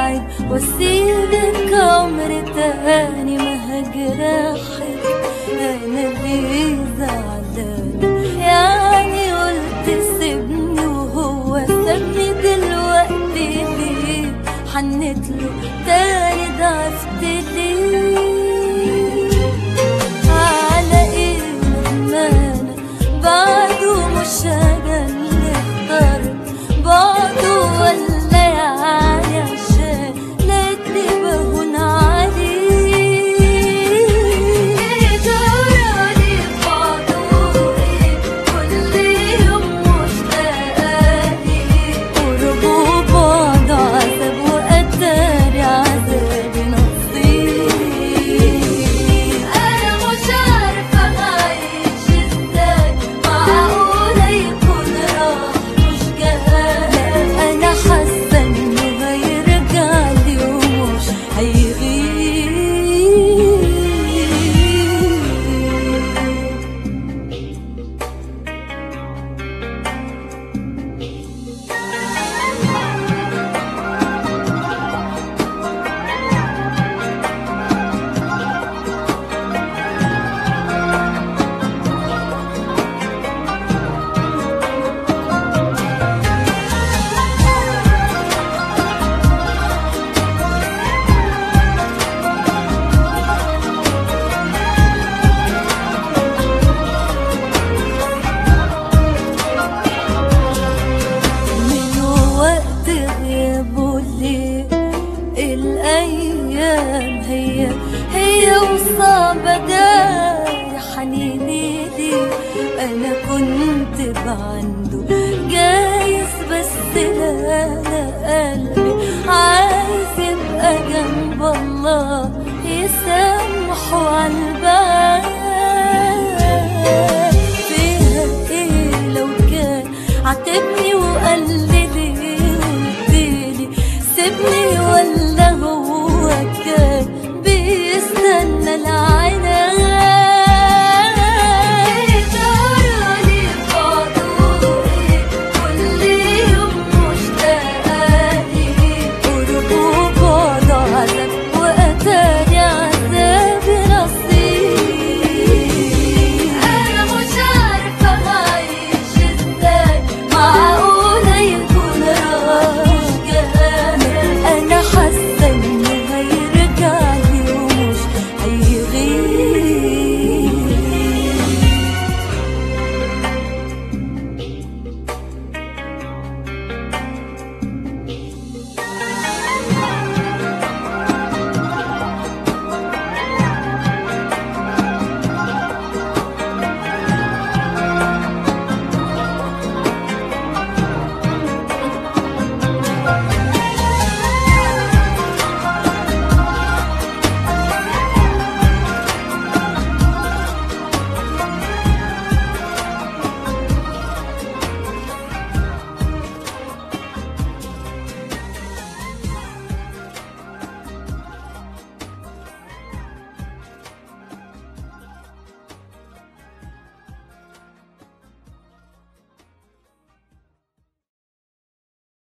ابعد واسيبك عمر تاني ما هجرحك انا ليه زعلانة يعني قلت سيبني وهو سابني دلوقتي ليه حنت له تاني ضعفت ليه على ايه ندمانة بعده مش انا اللي اخترت بعده ولا يعني عشان لقيتني بهون عليه ايه جرالي بعده ايه كل يوم مشتاقة ليه قربه بعض عذاب وقتالي عذابي نصيب انا مش عارفة اعيش ازاي معقولة يكون راح مش جاي انا حاسة انه هيرجع لي ومش هيغيب من وقت غيابه ليه الأيام هي هي وصعبة جاي حنيني ليه أنا كنت بعنده جايز بس لا لا قلبي عايز يبقى جنب الله يسامحه على البعد فيها ايه لو كان عاتبني وقال لي